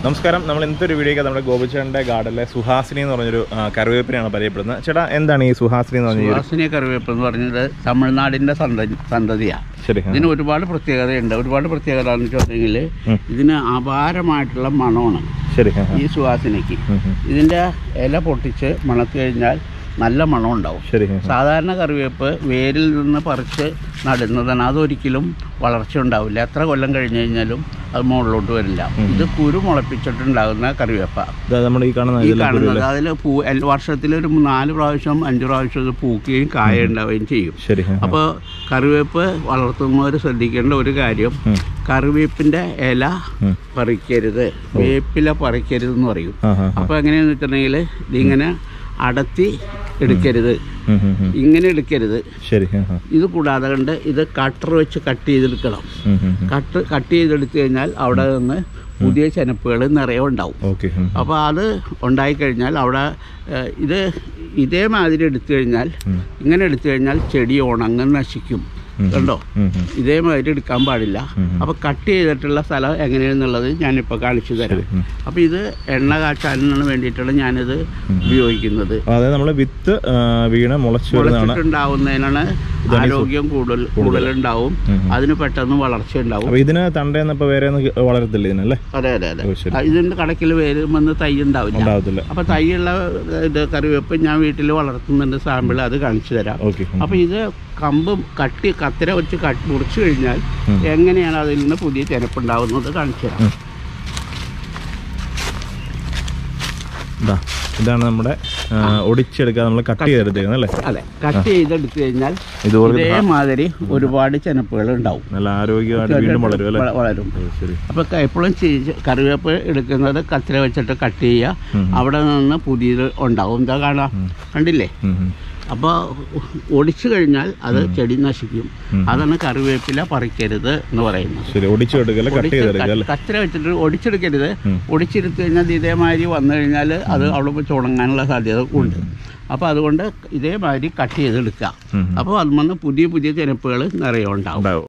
നമസ്കാരം നമ്മൾ ഇന്നത്തെ ഒരു വീഡിയോ നമ്മുടെ ഗോപിച്ചേട്ടൻ്റെ ഗാർഡനിലെ സുഹാസിനി എന്ന് പറഞ്ഞൊരു ആ, കറിവേപ്പിനെയാണ് പരിചയപ്പെടുന്നത് ചേട്ടാ എന്താണ് ഈ സുഹാസിനി എന്ന് പറഞ്ഞ ഈ ഒരു- സുഹാസിനി കറിവേപ്പ് എന്ന് പറഞ്ഞത് തമിഴ്നാടിന്റെ സന്തതി സന്തതിയാണ് ശരി ആ. ഇതിന് ഒരുപാട് പ്രത്യേകതയുണ്ട് ഒരുപാട് പ്രത്യേകത എന്ന് വെച്ചിട്ടുണ്ടെങ്കിൽ ഉം. ഇതിന് അപാരമായിട്ടുള്ള മണമാണ് ശരി ആ, ആ. ഈ സുഹാസിനിക്ക് ഉം, ഉം. ഇതിൻ്റെ ഇല പൊട്ടിച്ച് മണത്ത് കഴിഞ്ഞാൽ നല്ല മണം ഉണ്ടാവും ശരി ആ, ആ. സാധാരണ കറിവേപ്പ് വേരിൽ നിന്ന് പറിച്ച് നടുന്നതാണ് അതൊരിക്കലും വളർച്ച ഉണ്ടാവില്ല എത്ര കൊല്ലം കഴിഞ്ഞ് കഴിഞ്ഞാലും അത് മുകളിലോട്ട് വരില്ല ഇത് കുരു മുളപ്പിച്ചിട്ടുണ്ടാകുന്ന കറിവേപ്പാണ് ഇതാ നമ്മുടെ ഈ കാണുന്ന ഈ ഇതെല്ലാം കാണുന്നത് കുരുവല്ലേ? അതിൽ പൂ എൽ- വർഷത്തിലൊരു നാല് പ്രാവശ്യം അഞ്ച് പ്രാവശ്യം ഇത് പൂക്കുകയും കായ ഉണ്ടാവുകയും ചെയ്യും ശരി ആ, ആ. അപ്പോൾ കറിവേപ്പ് വളർത്തുന്നവർ ശ്രദ്ധിക്കേണ്ട ഒരു കാര്യം ഉം. കറിവേപ്പിൻ്റെ ഇല ഉം. പറിക്കരുത് വേപ്പില പറിക്കരുത് എന്ന് പറയും ആ, ആ, ആ. അപ്പോൾ എങ്ങനെയാന്ന് വെച്ചിട്ടുണ്ടെങ്കിൽ ഇതിങ്ങനെ അടത്തി എടുക്കരുത് ഉം, ഉം, ഉം. ഇങ്ങനെ എടുക്കരുത് ശരി ആ, ആ. ഇത് കൂടാതെ കണ്ട് ഇത് കട്ടർ വെച്ച് കട്ട് ചെയ്തെടുക്കണം ഉം, ഉം, ഉം. കട്ട് കട്ട് ചെയ്തെടുത്തു കഴിഞ്ഞാൽ അവിടെ നിന്ന് പുതിയ ചെനപ്പുകൾ നിറയെ ഉണ്ടാവും ഓക്കെ ഉം. അപ്പോൾ അത് ഉണ്ടായിക്കഴിഞ്ഞാൽ അവിടെ ഏഹ്, ഇത് ഇതേമാതിരി എടുത്തു കഴിഞ്ഞാൽ ഉം. ഇങ്ങനെ എടുത്തു കഴിഞ്ഞാൽ ചെടി ഉണങ്ങും നശിക്കും ഉം. കണ്ടോ ഉം, ഉം. ഇതേമാതിരി എടുക്കാൻ പാടില്ല ഉം. അപ്പോൾ കട്ട് ചെയ്തിട്ടുള്ള സ്ഥലം എങ്ങനെയാണെന്നുള്ളത് ഞാനിപ്പോൾ കാണിച്ചു തരാം ഉം. അപ്പോൾ ഇത് എണ്ണ കാച്ചാലിനാണ് വേണ്ടിയിട്ടാണ് ഞാനിത് ഉപയോഗിക്കുന്നത് അതായത് നമ്മൾ വിത്ത് ആ, വീണ് മുളച്ചു വരുന്നതാണ് മുളച്ചിട്ടുണ്ടാവുന്നതിനാണ് ആരോഗ്യം കൂടുതൽ കൂടുതലുണ്ടാവും ഉം. അതിന് പെട്ടെന്ന് വളർച്ച ഉണ്ടാവും അപ്പൊ ഇതിന് തണ്ടേന്നപ്പോ വേറെ ഒന്നും വളരത്തില്ല ഇതിനല്ലേ അതെ അതെ അതെ ഓ, ശരി. ആ, ഇതിന്റെ കടക്കിൽ വരുമെന്ന് തൈ ഉണ്ടാവില്ല ഉണ്ടാവത്തില്ല അപ്പൊ തൈയുള്ള ഇത് കറിവേപ്പ് ഞാൻ വീട്ടിൽ വളർത്തുന്നുണ്ട് സാമ്പിൾ അത് കാണിച്ചു തരാം ഓക്കെ അപ്പൊ ഇത് കമ്പ് കട്ടി കത്തിര വെച്ച് കട്ട് മുറിച്ചു കഴിഞ്ഞാൽ ഉം. എങ്ങനെയാണ് അതിൽ നിന്ന് പുതിയ ചെനപ്പുണ്ടാവുന്നത് കാണിച്ചു തരാം ഉം. ഇതാ ഇതാണ് നമ്മുടെ ആ, ഒടിച്ചെടുക്കാതെ നമ്മൾ കട്ട് ചെയ്തെടുത്തേക്കുന്നത് അല്ലേ അതെ കട്ട് ചെയ്തെടുത്തു കഴിഞ്ഞാൽ ഇതുപോലെ ഇതേമാതിരി ഒരുപാട് ചെനപ്പുകൾ ഉണ്ടാവും നല്ല ആരോഗ്യമായിട്ട് വീണ്ടും വളരും അല്ലേ വള- വളരും ഓ, ശരി അപ്പോൾ എപ്പോഴും കറിവേപ്പ് എടുക്കുന്നത് കത്തിര വെച്ചിട്ട് കട്ട് ചെയ്യുക ഉം. അവിടെ നിന്ന് പുതിയത് ഉണ്ടാവും എന്താ കാണാം കണ്ടില്ലേ ഉം, ഉം. അപ്പോൾ ഒടിച്ചു കഴിഞ്ഞാൽ അത് ചെടി നശിക്കും ഉം. അതാണ് കറിവേപ്പില പറിക്കരുത് എന്ന് പറയുന്നത് ശരി ഒടിച്ചു എടുക്കല്ലേ കട്ട് ഒടിച്ച് ചെയ്തെടുക്കുക അല്ലേ ക- കത്തിര വെച്ചിട്ട് ഒടിച്ചെടുക്കരുത് ഉം. ഒടിച്ചെടുത്ത് കഴിഞ്ഞാൽ ഇത് ഇതേമാതിരി വന്നു കഴിഞ്ഞാൽ അത് അവിടെ വെച്ച് ഉണങ്ങാനുള്ള സാധ്യത ഉണ്ട് അപ്പോൾ അതുകൊണ്ട് ഇതേമാതിരി കട്ട് ചെയ്തെടുക്കുക ഉം. അപ്പോൾ അതിൽ നിന്ന് പുതിയ പുതിയ ചെനപ്പുകൾ നിറയെ ഉണ്ടാവും ഉണ്ടാവും